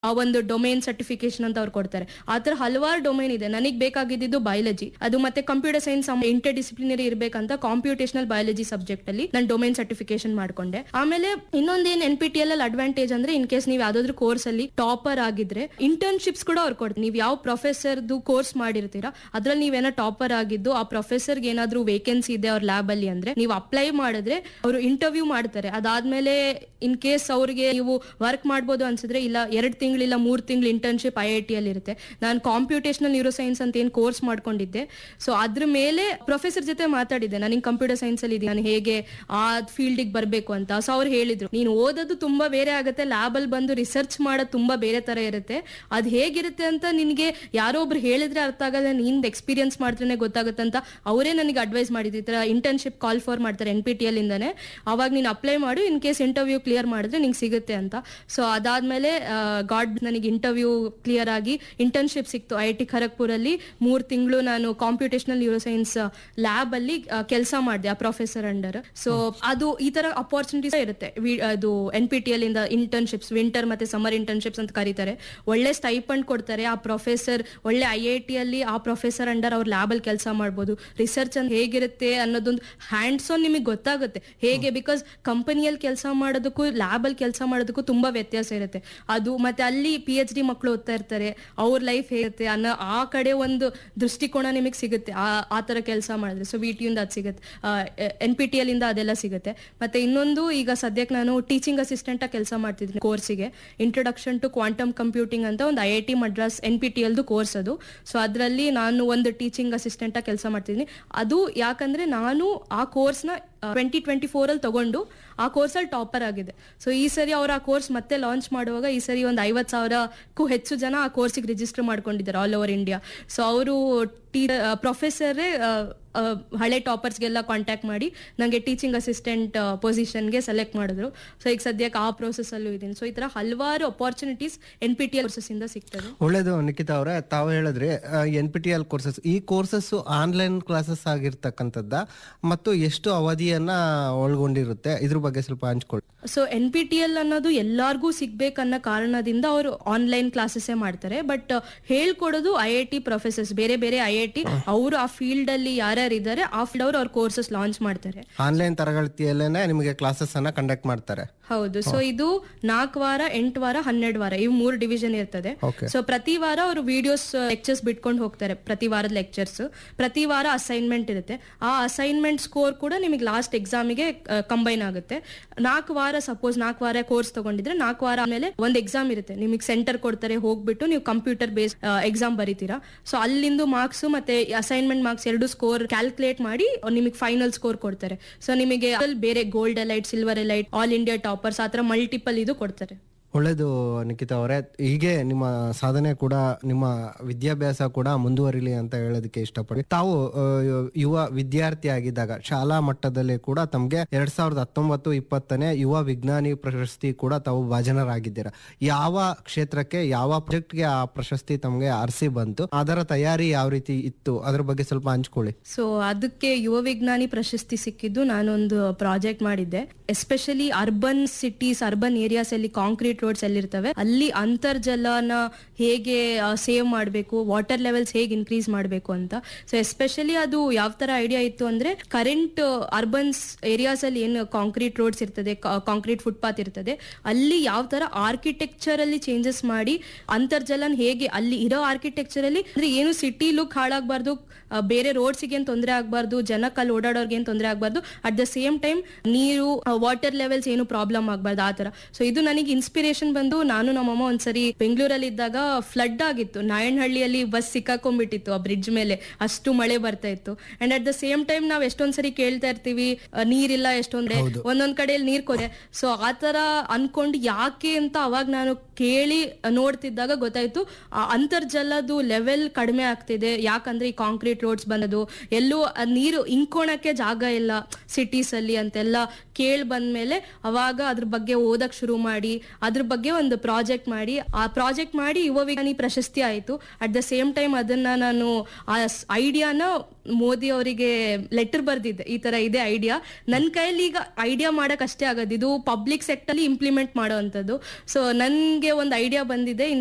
ಆ ಒಂದು domain certification ಅಂತ ಅವ್ರು ಕೊಡ್ತಾರೆ ಆ ತರ ಹಲವಾರು ಡೊಮೇನ್ ಇದೆ ನನಗೆ ಬೇಕಾಗಿದ್ದು ಬಯಾಲಜಿ ಅದು ಮತ್ತೆ ಕಂಪ್ಯೂಟರ್ ಸೈನ್ಸ್ ಇಂಟರ್ ಡಿಸಿಪ್ಲಿನರಿ ಇರ್ಬೇಕಂತ ಕಾಂಪ್ಯೂಟೇಷನಲ್ ಬಯಾಲಜಿ ಸಬ್ಜೆಕ್ಟ್ ಅಲ್ಲಿ ನಾನು ಡೊಮೇನ್ ಸರ್ಟಿಫಿಕೇಶನ್ ಮಾಡ್ಕೊಂಡೆ ಆಮೇಲೆ ಇನ್ನೊಂದೇನ್ N P T L advantage ಅಂದ್ರೆ ಇನ್ ಕೇಸ್ ನೀವು ಯಾವ್ದಾದ್ರು ಕೋರ್ಸ್ ಅಲ್ಲಿ ಟಾಪರ್ ಆಗಿದ್ರೆ ಇಂಟರ್ನ್ಶಿಪ್ಸ್ ಕೂಡ ಅವ್ರು ಕೊಡ್ತಾರೆ ನೀವು ಯಾವ ಪ್ರೊಫೆಸರ್ದು ಕೋರ್ಸ್ ಮಾಡಿರ್ತೀರಾ ಅದ್ರಲ್ಲಿ ನೀವೇನೋ ಟಾಪರ್ ಆಗಿದ್ದು ಆ ಪ್ರೊಫೆಸರ್ಗೆ ಏನಾದ್ರೂ ವೇಕೆನ್ಸಿ ಇದೆ ಅವ್ರ ಲ್ಯಾಬ್ ಅಲ್ಲಿ ಅಂದ್ರೆ ನೀವು ಅಪ್ಲೈ ಮಾಡಿದ್ರೆ ಅವರು ಇಂಟರ್ವ್ಯೂ ಮಾಡ್ತಾರೆ ಅದಾದ್ಮೇಲೆ ಇನ್ ಕೇಸ್ ಅವ್ರಿಗೆ ನೀವು ವರ್ಕ್ ಮಾಡ್ಬೋದು ಅನ್ಸಿದ್ರೆ ಇಲ್ಲ ಎರಡ್ ತಿಂಗಳಿಲ್ಲ ಮೂರ್ ತಿಂಗಳು ಇಂಟರ್ನ್ಶಿಪ್ ಐ ಐ ಟಿ ಅಲ್ಲಿ ಇರುತ್ತೆ ನಾನು ಕಾಂಪ್ಯೂಟೇಷನಲ್ ನ್ಯೂರೋ ಸೈನ್ಸ್ ಅಂತ ಏನ್ ಕೋರ್ಸ್ ಮಾಡ್ಕೊಂಡಿದ್ದೆ ಸೊ ಅದ್ರ ಮೇಲೆ ಪ್ರೊಫೆಸರ್ ಜೊತೆ ಮಾತಾಡಿದ್ದೆ ನನಗೆ ಕಂಪ್ಯೂಟರ್ ಸೈನ್ಸ್ ಅಲ್ಲಿ ನಾನು ಹೇಗೆ ಆ ಫೀಲ್ಡಿಗೆ ಬರಬೇಕು ಅಂತ ಸೊ ಅವ್ರು ಹೇಳಿದ್ರು ನೀನು ಓದೋದು ತುಂಬಾ ಬೇರೆ ಆಗುತ್ತೆ ಲ್ಯಾಬ್ ಅಲ್ಲಿ ಬಂದು ರಿಸರ್ಚ್ ಮಾಡೋದು ತುಂಬಾ ಬೇರೆ ತರ ಇರುತ್ತೆ ಅದ್ ಹೇಗಿರುತ್ತೆ ಅಂತ ನಿನ್ಗೆ ಯಾರೋ ಒಬ್ರು ಹೇಳಿದ್ರೆ ಅರ್ಥ ಆಗಲ್ಲ ನೀನ್ ಎಕ್ಸ್ಪೀರಿಯನ್ಸ್ ಮಾಡಿದ್ರೆ ಗೊತ್ತಾಗುತ್ತೆ ಅಂತ ಅವರೇ ನನಗೆ ಅಡ್ವೈಸ್ ಮಾಡಿದ್ರು ಈ ತರ ಇಂಟರ್ನ್ಶಿಪ್ ಕಾಲ್ ಫಾರ್ ಮಾಡ್ತಾರೆ ಎನ್ ಪಿ ಟಿ ಎಲ್ ಇಂದಾನೆ ಅವಾಗ ನೀನು ಅಪ್ಲೈ ಮಾಡು ಇನ್ ಕೇಸ್ ಇಂಟರ್ವ್ಯೂ ಕ್ಲಿಯರ್ ಮಾಡಿದ್ರೆ ನಿಂಗೆ ಸಿಗುತ್ತೆ ಅಂತ ಸೊ ಅದಾದ್ಮೇಲೆ ಗಾಡ್ ನನಗೆ ಇಂಟರ್ವ್ಯೂ ಕ್ಲಿಯರ್ ಆಗಿ ಇಂಟರ್ನ್ಶಿಪ್ ಸಿಕ್ತು ಐ ಐ ಟಿ ಖರಗ್ಪುರಲ್ಲಿ ಮೂರ್ ತಿಂಗಳು ನಾನು ಕಾಂಪ್ಯೂಟೇಷನಲ್ ನ್ಯೂರೋ ಸೈನ್ಸ್ ಲ್ಯಾಬ್ ಅಲ್ಲಿ ಕೆಲಸ ಮಾಡಿದೆ ಆ ಪ್ರೊಫೆಸರ್ ಅಂಡರ್ ಸೊ ಅದು ಈ ತರ ಅಪಾರ್ಚುನಿಟೀಸ್ ಇರುತ್ತೆ ವಿ- ಅದು ಎನ್ ಪಿ ಟಿ ಎಲ್ ಇಂದ ಇಂಟರ್ನ್ಶಿಪ್ಸ್ ವಿಂಟರ್ ಮತ್ತೆ ಸಮರ್ ಇಂಟರ್ನ್ಶಿಪ್ಸ್ ಅಂತ ಕರೀತಾರೆ ಒಳ್ಳೆ ಸ್ಟೈಪಂಡ್ ಕೊಡ್ತಾರೆ ಆ ಪ್ರೊಫೆಸರ್ ಒಳ್ಳೆ ಐ ಐ ಟಿ ಅಲ್ಲಿ ಆ ಪ್ರೊಫೆಸರ್ ಅಂಡರ್ ಅವ್ರ ಲ್ಯಾಬ್ ಅಲ್ಲಿ ಕೆಲಸ ಮಾಡ್ಬೋದು ರಿಸರ್ಚ್ ಅಂತ ಹೇಗಿರುತ್ತೆ ಅನ್ನೋದೊಂದು ಹ್ಯಾಂಡ್ಸ್ ಆನ್ ನಿಮಗೆ ಗೊತ್ತಾಗುತ್ತೆ ಹೇಗೆ ಬಿಕಾಸ್ ಕಂಪನಿಯಲ್ಲಿ ಕೆಲಸ ಮಾಡೋದಕ್ಕೂ ಲ್ಯಾಬ್ ಅಲ್ಲಿ ಕೆಲಸ ಮಾಡೋದಕ್ಕೂ ತುಂಬಾ ವ್ಯತ್ಯಾಸ ಇರುತ್ತೆ ಅದು ಮತ್ತೆ ಅಲ್ಲಿ ಪಿ ಎಚ್ ಡಿ ಮಕ್ಕಳು ಓದ್ತಾ ಇರ್ತಾರೆ ಅವ್ರ ಲೈಫ್ ಹೇಗಿರುತ್ತೆ ಅನ್ನೋ ಆ ಕಡೆ ಒಂದು ದೃಷ್ಟಿಕೋನ ನಿಮಗೆ ಸಿಗುತ್ತೆ ಆ ಆ ತರ ಕೆಲಸ ಮಾಡಿದ್ರೆ ಸೊ ವಿ ಟಿಯಿಂದ ಅದು ಸಿಗುತ್ತೆ ಎನ್ ಪಿ ಟಿ ಎಲ್ ಇಂದ ಅದೆಲ್ಲ ಸಿಗುತ್ತೆ ಮತ್ತೆ ಇನ್ನೊಂದು ಈಗ ಸದ್ಯಕ್ಕೆ ನಾನು ಟೀಚಿಂಗ್ ಅಸಿಸ್ಟೆಂಟ್ ಆಗಿ ಕೆಲಸ ಮಾಡ್ತಿದ್ದೀನಿ ಕೋರ್ಸಿಗೆ ಇಂಟ್ರೊಡಕ್ಷನ್ ಟು ಕ್ವಾಂಟಮ್ ಕಂಪ್ಯೂಟಿಂಗ್ ಅಂತ ಒಂದು I I T Madras N P T ಎಲ್ದು ಕೋರ್ಸ್ ಅದು ಸೊ ಅದರಲ್ಲಿ ನಾನು ಒಂದು ಟೀಚಿಂಗ್ ಅಸಿಸ್ಟೆಂಟ್ ಆಗಿ ಕೆಲಸ ಮಾಡ್ತಿದ್ದೀನಿ ಅದು ಯಾಕಂದ್ರೆ ನಾನು ಆ ಕೋರ್ಸ್ನ ಟ್ವೆಂಟಿ ಟ್ವೆಂಟಿ ಫೋರ್ ಅಲ್ಲಿ ತಗೊಂಡು ಆ ಕೋರ್ಸ್ ಅಲ್ಲಿ ಟಾಪರ್ ಆಗಿದೆ ಸೊ ಈ ಸರಿ ಅವ್ರು ಆ ಕೋರ್ಸ್ ಮತ್ತೆ ಲಾಂಚ್ ಮಾಡುವಾಗ ಈ ಸರಿ ಒಂದು ಐವತ್ ಸಾವಿರಕ್ಕೂ ಹೆಚ್ಚು ಜನ ಆ ಕೋರ್ಸಿಗೆ ರಿಜಿಸ್ಟರ್ ಮಾಡ್ಕೊಂಡಿದ್ದಾರೆ ಆಲ್ ಓವರ್ ಇಂಡಿಯಾ ಸೊ ಅವರು ಟೀ ಪ್ರೊಫೆಸರೇ ಹಳೆ ಟಾಪರ್ಸ್ಗೆಲ್ಲ ಕಾಂಟ್ಯಾಕ್ಟ್ ಮಾಡಿ ನನಗೆ ಟೀಚಿಂಗ್ ಅಸಿಸ್ಟೆಂಟ್ ಪೊಸಿಷನ್ಗೆ ಸೆಲೆಕ್ಟ್ ಮಾಡಿದ್ರು ಸೊ ಈಗ ಸದ್ಯಕ್ಕೆ ಆ ಪ್ರೋಸೆಸ್ ಅಲ್ಲೂ ಇದ್ದೀನಿ ಸೊ ಈ ತರ ಹಲವಾರು opportunities N P T L ಇಂದ ಸಿಗ್ತದೆ ಒಳ್ಳೇದು ನಿಖಿತಾ ಅವರೇ ತಾವು ಹೇಳಿದ್ರಿ N P T L courses ಈ ಕೋರ್ಸಸ್ ಆನ್ಲೈನ್ ಕ್ಲಾಸಸ್ ಆಗಿರ್ತಕ್ಕಂಥದ್ದ ಮತ್ತು ಎಷ್ಟು ಅವಧಿಯನ್ನ ಒಳಗೊಂಡಿರುತ್ತೆ ಇದ್ರ ಬಗ್ಗೆ ಸ್ವಲ್ಪ ಹಂಚ್ಕೊಳ್ಳಿ so N P T L ಅನ್ನೋದು ಎಲ್ಲಾರ್ಗೂ ಸಿಗ್ಬೇಕನ್ನೋ ಕಾರಣದಿಂದ ಅವರು ಆನ್ಲೈನ್ ಕ್ಲಾಸಸ್ ಮಾಡ್ತಾರೆ ಬಟ್ ಹೇಳ್ಕೊಡೋದು ಐ ಐ ಟಿ ಪ್ರೊಫೆಸರ್ಸ್ ಬೇರೆ ಬೇರೆ ಐ ಐ ಟಿ ಅವರು ಆ ಫೀಲ್ಡ್ ಅಲ್ಲಿ ಯಾರ್ಯಾರು ಇದ್ದಾರೆ ಆ ಫೀಲ್ಡ್ ಅವರು ಅವ್ರ ಕೋರ್ಸಸ್ ಲಾಂಚ್ ಮಾಡ್ತಾರೆ ಆನ್ಲೈನ್ ತರಗತಿಯಲ್ಲೇನೆ ನಿಮಗೆ ಕ್ಲಾಸಸ್ ಅನ್ನ ಕಂಡಕ್ಟ್ ಮಾಡ್ತಾರೆ ಹೌದು ಸೊ ಇದು ನಾಲ್ಕು ವಾರ ಎಂಟು ವಾರ ಹನ್ನೆರಡು ವಾರ ಇವು ಮೂರು ಡಿವಿಷನ್ ಇರ್ತದೆ Okay. ಸೊ ಪ್ರತಿ ವಾರ ಅವರು ವಿಡಿಯೋಸ್ ಲೆಕ್ಚರ್ಸ್ ಬಿಟ್ಕೊಂಡು ಹೋಗ್ತಾರೆ ಪ್ರತಿ ವಾರದ ಲೆಕ್ಚರ್ಸ್ ಪ್ರತಿ ವಾರ ಅಸೈನ್ಮೆಂಟ್ ಇರುತ್ತೆ ಆ ಅಸೈನ್ಮೆಂಟ್ ಸ್ಕೋರ್ ಕೂಡ ನಿಮಗೆ ಲಾಸ್ಟ್ ಎಕ್ಸಾಮಿಗೆ ಕಂಬೈನ್ ಆಗುತ್ತೆ ನಾಲ್ಕು ವಾರ ಸಪೋಸ್ ನಾಲ್ಕು ವಾರ ಕೋರ್ಸ್ ತಗೊಂಡಿದ್ರೆ ನಾಲ್ಕು ವಾರ ಆಮೇಲೆ ಒಂದು ಎಕ್ಸಾಮ್ ಇರುತ್ತೆ ನಿಮಗೆ ಸೆಂಟರ್ ಕೊಡ್ತಾರೆ ಹೋಗ್ಬಿಟ್ಟು ನೀವು ಕಂಪ್ಯೂಟರ್ ಬೇಸ್ ಎಕ್ಸಾಮ್ ಬರೀತೀರಾ ಸೊ ಅಲ್ಲಿಂದು ಮಾರ್ಕ್ಸ್ ಮತ್ತೆ ಅಸೈನ್ಮೆಂಟ್ ಮಾರ್ಕ್ಸ್ ಎರಡು ಸ್ಕೋರ್ ಕ್ಯಾಲ್ಕುಲೇಟ್ ಮಾಡಿ ನಿಮಗೆ ಫೈನಲ್ ಸ್ಕೋರ್ ಕೊಡ್ತಾರೆ ಸೊ ನಿಮಗೆ ಅದ್ರಲ್ಲಿ ಬೇರೆ gold elite silver elite all India toppers ಆತರ ಮಲ್ಟಿಪಲ್ ಇದು ಕೊಡ್ತಾರೆ ಒಳ್ಳೇದು ನಿಖಿತಾ ಅವರೇ ಹೀಗೆ ನಿಮ್ಮ ಸಾಧನೆ ಕೂಡ ನಿಮ್ಮ ವಿದ್ಯಾಭ್ಯಾಸ ಕೂಡ ಮುಂದುವರಿಲಿ ಅಂತ ಹೇಳೋದಕ್ಕೆ ಇಷ್ಟಪಡಿ ತಾವು ಆ, ಯುವ ವಿದ್ಯಾರ್ಥಿ ಆಗಿದ್ದಾಗ ಶಾಲಾ ಮಟ್ಟದಲ್ಲಿ ಕೂಡ ತಮಗೆ ಎರಡ್ ಸಾವಿರದ ಹತ್ತೊಂಬತ್ತು ಇಪ್ಪತ್ತನೇ ಯುವ ವಿಜ್ಞಾನಿ ಪ್ರಶಸ್ತಿ ಕೂಡ ತಾವು ಭಾಜನರಾಗಿದ್ದೀರಾ ಯಾವ ಕ್ಷೇತ್ರಕ್ಕೆ ಯಾವ ಪ್ರಾಜೆಕ್ಟ್ಗೆ ಆ ಪ್ರಶಸ್ತಿ ತಮಗೆ ಅರಸಿ ಬಂತು ಅದರ ತಯಾರಿ ಯಾವ ರೀತಿ ಇತ್ತು ಅದ್ರ ಬಗ್ಗೆ ಸ್ವಲ್ಪ ಹಂಚ್ಕೊಳ್ಳಿ ಸೊ ಅದಕ್ಕೆ ಯುವ ವಿಜ್ಞಾನಿ ಪ್ರಶಸ್ತಿ ಸಿಕ್ಕಿದ್ದು ನಾನೊಂದು ಪ್ರಾಜೆಕ್ಟ್ ಮಾಡಿದ್ದೆ especially urban cities urban areas ಅಲ್ಲಿ ಕಾಂಕ್ರೀಟ್ ರೋಡ್ಸ್ ಎಲ್ಲಿರ್ತವೆ ಅಲ್ಲಿ ಅಂತರ್ಜಲನ ಹೇಗೆ ಸೇವ್ ಮಾಡಬೇಕು ವಾಟರ್ ಲೆವೆಲ್ಸ್ ಹೇಗೆ ಇನ್ಕ್ರೀಸ್ ಮಾಡಬೇಕು ಅಂತ ಸೊ ಎಸ್ಪೆಷಲಿ ಅದು ಯಾವ ತರ ಐಡಿಯಾ ಇತ್ತು ಅಂದ್ರೆ ಕರೆಂಟ್ ಅರ್ಬನ್ಸ್ ಏರಿಯಾಸ್ ಅಲ್ಲಿ ಏನು ಕಾಂಕ್ರೀಟ್ ರೋಡ್ಸ್ ಇರ್ತದೆ ಕಾಂಕ್ರೀಟ್ ಫುಟ್ಪಾತ್ ಇರ್ತದೆ ಅಲ್ಲಿ ಯಾವ ತರ ಆರ್ಕಿಟೆಕ್ಚರ್ ಅಲ್ಲಿ ಚೇಂಜಸ್ ಮಾಡಿ ಅಂತರ್ಜಲನ್ ಹೇಗೆ ಅಲ್ಲಿ ಇರೋ ಆರ್ಕಿಟೆಕ್ಚರ್ ಅಲ್ಲಿ ಅಂದ್ರೆ ಏನು ಸಿಟಿ ಲುಕ್ ಹಾಳಾಗಬಾರ್ದು ಬೇರೆ ರೋಡ್ಸಿಗೆ ಏನ್ ತೊಂದರೆ ಆಗಬಾರ್ದು ಜನಕ್ಕೆ ಅಲ್ಲಿ ಓಡಾಡೋರ್ಗೆ ಏನ್ ತೊಂದರೆ ಆಗಬಾರ್ದು ಅಟ್ ದ ಸೇಮ್ ಟೈಮ್ ನೀರು ವಾಟರ್ ಲೆವೆಲ್ಸ್ ಏನು ಪ್ರಾಬ್ಲಮ್ ಆಗಬಾರ್ದು ಆ ತರ ಸೊ ಇದು ನನಗೆ ಇನ್ಸ್ಪಿರೇಷನ್ ಬಂದು ನಾನು ನಮ್ಮಮ್ಮ ಒಂದ್ಸರಿ ಬೆಂಗಳೂರಲ್ಲಿ ಇದ್ದಾಗ ಫ್ಲಡ್ ಆಗಿತ್ತು ನಾಯಣಹಳ್ಳಿಯಲ್ಲಿ ಬಸ್ ಸಿಕ್ಕಾಕೊಂಡ್ಬಿಟ್ಟಿತ್ತು ಆ ಬ್ರಿಡ್ಜ್ ಮೇಲೆ ಅಷ್ಟು ಮಳೆ ಬರ್ತಾ ಇತ್ತು and at the same time ನಾವ್ ಎಷ್ಟೊಂದ್ ಸರಿ ಕೇಳ್ತಾ ಇರ್ತೀವಿ ಆ, ನೀರಿಲ್ಲ ಎಷ್ಟೊಂದ್ರೆ ಒಂದೊಂದ್ ಕಡೆಯಲ್ಲಿ ನೀರ್ ಕೊದೆ ಸೊ ಆತರ ಅನ್ಕೊಂಡು ಯಾಕೆ ಅಂತ ಅವಾಗ ನಾನು ಕೇಳಿ ನೋಡ್ತಿದ್ದಾಗ ಗೊತ್ತಾಯ್ತು ಆ ಅಂತರ್ಜಲದು ಲೆವೆಲ್ ಕಡಿಮೆ ಆಗ್ತಿದೆ ಯಾಕಂದ್ರೆ ಈ ಕಾಂಕ್ರೀಟ್ ರೋಡ್ಸ್ ಬಂದದು ಎಲ್ಲೂ ಆ ನೀರು ಇಂಕೋಣಕ್ಕೆ ಜಾಗ ಇಲ್ಲ ಸಿಟೀಸ್ ಅಲ್ಲಿ ಅಂತೆಲ್ಲ ಕೇಳ್ ಬಂದ್ಮೇಲೆ ಅವಾಗ ಅದ್ರ ಬಗ್ಗೆ ಓದಕ್ ಶುರು ಮಾಡಿ ಅದ್ರ ಅದ್ರ ಬಗ್ಗೆ ಒಂದು ಪ್ರಾಜೆಕ್ಟ್ ಮಾಡಿ ಆ ಪ್ರಾಜೆಕ್ಟ್ ಮಾಡಿ ಯುವ ವಿಜ್ಞಾನಿ ಪ್ರಶಸ್ತಿ ಆಯ್ತು ಅಟ್ ದ ಸೇಮ್ ಟೈಮ್ ಅದನ್ನ ನಾನು ಆ ಐಡಿಯಾನ ಮೋದಿ ಅವರಿಗೆ ಲೆಟರ್ ಬರ್ದಿದ್ದೆ ಈ ತರ ಇದೆ ಐಡಿಯಾ ನನ್ನ ಕೈಯಲ್ಲಿ ಈಗ ಐಡಿಯಾ ಮಾಡಕ್ ಅಷ್ಟೇ ಆಗೋದು ಇದು ಪಬ್ಲಿಕ್ ಸೆಕ್ಟರ್ ಅಲ್ಲಿ ಇಂಪ್ಲಿಮೆಂಟ್ ಮಾಡೋವಂಥದ್ದು ಸೊ ನನ್ಗೆ ಒಂದು ಐಡಿಯಾ ಬಂದಿದೆ